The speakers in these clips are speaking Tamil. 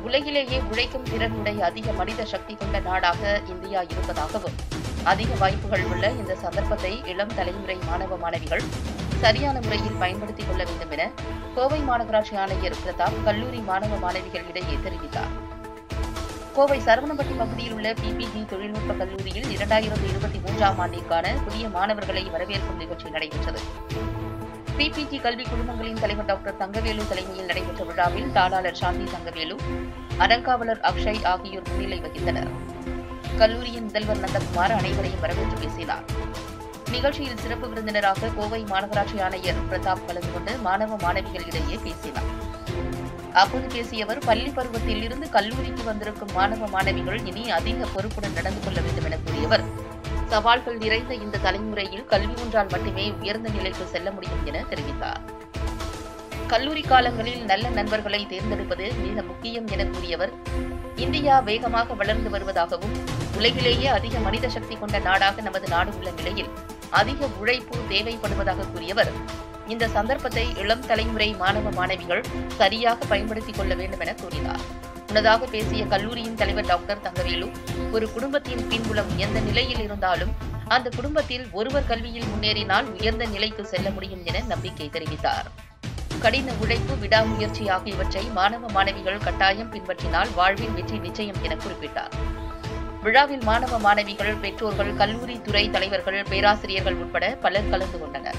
உலகிலேயே உழைக்கும் திறனுடைய அதிக மனித சக்தி கொண்ட நாடாக இந்தியா இருப்பதாகவும் அதிக வாய்ப்புகள் உள்ள இந்த சந்தர்ப்பத்தை இளம் தலைமுறை மாணவ மாணவிகள் சரியான முறையில் பயன்படுத்திக் கொள்ள வேண்டும் என கோவை மாநகராட்சி ஆணையர் பிரதாப் கல்லூரி மாணவ மாணவிகளிடையே தெரிவித்தார் கோவை சரவணம்பட்டி பகுதியில் உள்ள பிபிஜி தொழில்நுட்ப கல்லூரியில் இரண்டாயிரத்து இருபத்தி மூன்றாம் ஆண்டிற்கான புதிய மாணவர்களை வரவேற்கும் நிகழ்ச்சி நடைபெற்றது பிபிஜி கல்வி குழுமங்களின் தலைவர் டாக்டர் தங்கவேலு தலைமையில் நடைபெற்ற விழாவில் தாளாளர் சாந்தி தங்கவேலு அறங்காவலர் அக்ஷய் ஆகியோர் முன்னிலை வகித்தனர் கல்லூரியின் முதல்வர் நந்தகுமார் அனைவரையும் வரவேற்று பேசினார் நிகழ்ச்சியில் சிறப்பு விருந்தினராக கோவை மாநகராட்சி ஆணையர் பிரதாப் கலந்து கொண்டு மாணவ மாணவிகளிடையே பேசினார் அப்போது பேசிய அவர் பள்ளி பருவத்தில் இருந்து கல்லூரிக்கு வந்திருக்கும் மாணவ மாணவிகள் இனி அதிக பொறுப்புடன் நடந்து கொள்ள வேண்டும் என கூறியவர் சவால்கள் நிறைந்த இந்த தலைமுறையில் கல்வி ஒன்றால் மட்டுமே உயர்ந்த நிலைக்கு செல்ல முடியும் என தெரிவித்தார் கல்லூரி காலங்களில் நல்ல நண்பர்களை தேர்ந்தெடுப்பது மிக முக்கியம் என கூறியவர் இந்தியா வேகமாக வளர்ந்து வருவதாகவும் உலகிலேயே அதிக மனித சக்தி கொண்ட நாடாக நமது நாடு உள்ள நிலையில் அதிக உழைப்பு தேவைப்படுவதாக கூறியவர் இந்த சந்தர்ப்பத்தை இளம் தலைமுறை மாணவ மாணவிகள் சரியாக பயன்படுத்திக் கொள்ள வேண்டும் என கூறினார் முன்னதாக பேசிய கல்லூரியின் தலைவர் டாக்டர் தங்கவேலு ஒரு குடும்பத்தின் பின்புலம் எந்த நிலையில் இருந்தாலும் அந்த குடும்பத்தில் ஒருவர் கல்வியில் முன்னேறினால் உயர்ந்த நிலைக்கு செல்ல முடியும் என நம்பிக்கை தெரிவித்தார் கடின உழைப்பு விடாமுயற்சி ஆகியவற்றை மாணவ மாணவிகள் கட்டாயம் பின்பற்றினால் வாழ்வில் வெற்றி நிச்சயம் என குறிப்பிட்டார் விழாவில் மாணவ மாணவிகள் பெற்றோர்கள் கல்லூரி துறை தலைவர்கள் பேராசிரியர்கள் உட்பட பலர் கலந்து கொண்டனர்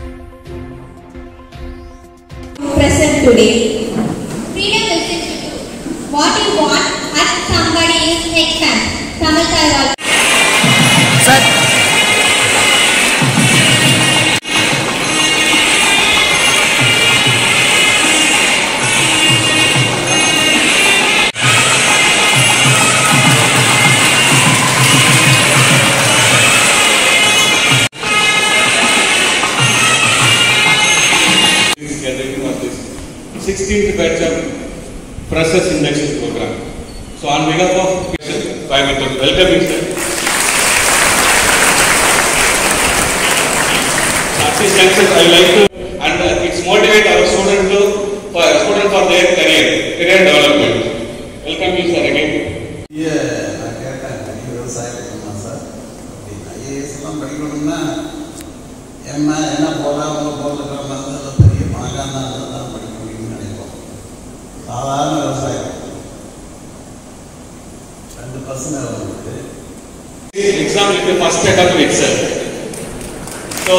present today. Freedom is to do what you want at somebody's expense. Tamil Taiwan. is gathering of this 16th batch of process induction program. So on behalf of I want to welcome you, sir. At this juncture, I would like to, and uh, it's motivate our student to, for student for their career, career development. Welcome you, sir, again. ஐயா நான் கேட்டேன் நீ விவசாயம் பண்ணணுமா சார் அப்படின்னு ஐஏஎஸ்லாம் படிக்கணும்னா என்ன என்ன போகலாம் அவங்க போகிற மாதிரி பெரிய பணக்காரனா இருந்தால் தான் படிக்க முடியும்னு நினைப்போம் சாதாரண விவசாயம் ரெண்டு பசங்க வந்து exam will be first attempt itself. So,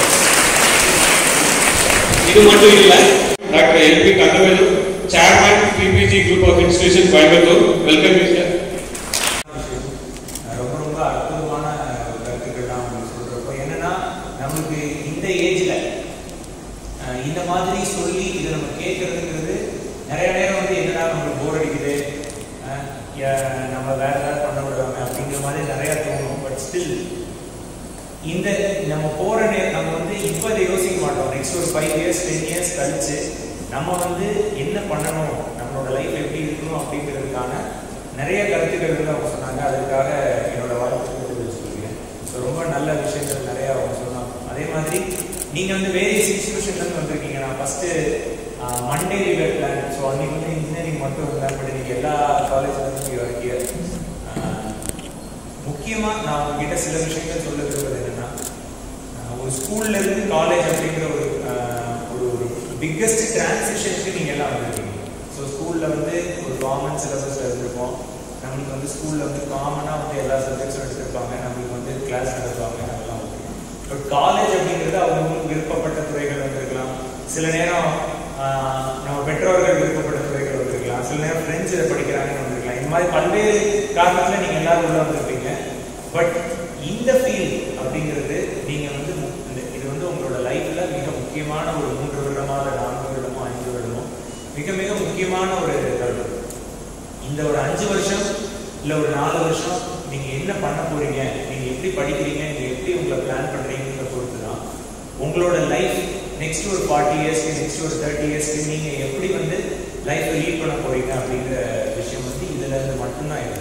இது மட்டும் இல்ல doctor LP Kandavelu chairman PPG group of institution Coimbatore welcome you sir ரொம்ப ரொம்ப அற்புதமான கருத்துக்கள் தான் அவங்க சொல்றப்போ என்னன்னா நமக்கு இந்த ஏஜ்ல இந்த மாதிரி சொல்லி இதை நம்ம கேட்கறதுங்கிறது நிறைய நேரம் வந்து என்னடா நம்மளுக்கு போர் அடிக்குது அஹ், ய- நம்ம வேற ஏதாவது பண்ண விடுவாங்க அப்படிங்கிற மாதிரி நிறைய தோணும் பட் ஸ்டில் இந்த நம்ம போற நேரம் நம்ம வந்து இப்போ இதை யோசிக்க மாட்டோம் நெக்ஸ்ட் ஒரு ஃபைவ் இயர்ஸ் டென் இயர்ஸ் கழிச்சு நம்ம வந்து என்ன பண்ணணும் நம்மளோட லைஃப் எப்படி இருக்கணும் அப்படிங்கிறதுக்கான நிறைய கருத்துக்கள் வந்து அவங்க சொன்னாங்க அதுக்காக என்னோட வாழ்த்துக்கள் தெரிவிச்சு சொல்லுவேன் ஸோ ரொம்ப நல்ல விஷயங்கள் நிறைய அவங்க சொன்னாங்க அதே மாதிரி நீங்க வந்து வேரியஸ் இன்ஸ்டியூஷன்ல இருந்து வந்திருக்கீங்க நான் first Monday liver plan so அன்னைக்கு வந்து இன்ஜினியரிங் மட்டும் பிளான் பண்ணி நீங்க எல்லா காலேஜ்ல இருந்து வரைக்கும் முக்கியமா நான் உங்ககிட்ட சில விஷயங்கள் சொல்ல விரும்புறது என்னன்னா அஹ், ஒரு ஸ்கூல்ல இருந்து காலேஜ் அப்படிங்கிற ஒரு அஹ், ஒரு ஒரு பிக்கஸ்ட் டிரான்சிஷனுக்கு நீங்க எல்லாம் வந்திருக்கீங்க ஸோ ஸ்கூல்ல வந்து ஒரு காமன் சிலபஸ்ல இருந்திருப்போம் நம்மளுக்கு வந்து ஸ்கூல்ல வந்து காமனா வந்து எல்லா சப்ஜெக்ட்ஸும் எடுத்திருப்பாங்க நம்மளுக்கு வந்து கிளாஸ் நடத்துவாங்க அதெல்லாம் ஓகே பட் காலேஜ் அப்படிங்கிறது அவங்களுக்கு விருப்பப்பட்ட துறைகள் வந்திருக்கலாம் சில நேரம் ஆஹ், நம்ம பெற்றோர்கள் விருப்பப்பட்ட துறைகள் வந்திருக்கலாம் சில நேரம் ஃப்ரெண்ட்ஸ் இதை படிக்கிறாங்கன்னு வந்திருக்கலாம் இந்த மாதிரி பல்வேறு காரணத்துல நீங்க எல்லாரும் உள்ள வந்திருப்பீங்க பட் இந்த ஃபீல்ட் அப்படிங்கிறது நீங்க வந்து மு- இந்த- இது வந்து உங்களோட லைஃப்ல மிக முக்கியமான ஒரு மூன்று வருடமா இல்லை நான்கு வருடமோ ஐந்து வருடமோ மிக மிக முக்கியமான ஒரு தருணம் இந்த ஒரு அஞ்சு வருஷம் இல்ல ஒரு நாலு வருஷம் நீங்க என்ன பண்ண போறீங்க நீங்க எப்படி படிக்கிறீங்க நீங்க எப்படி உங்களை பிளான் பண்றீங்கன்ற பொறுத்து தான் உங்களோட லைஃப் நெக்ஸ்ட் ஒரு ஃபார்ட்டி இயர்ஸ்க்கு நெக்ஸ்ட் ஒரு தேர்ட்டி இயர்ஸ்க்கு நீங்க எப்படி வந்து லைஃப் லீட் பண்ண போறீங்க அப்படிங்கிற விஷயம் வந்து இதுல இருந்து மட்டும்தான் இருக்கு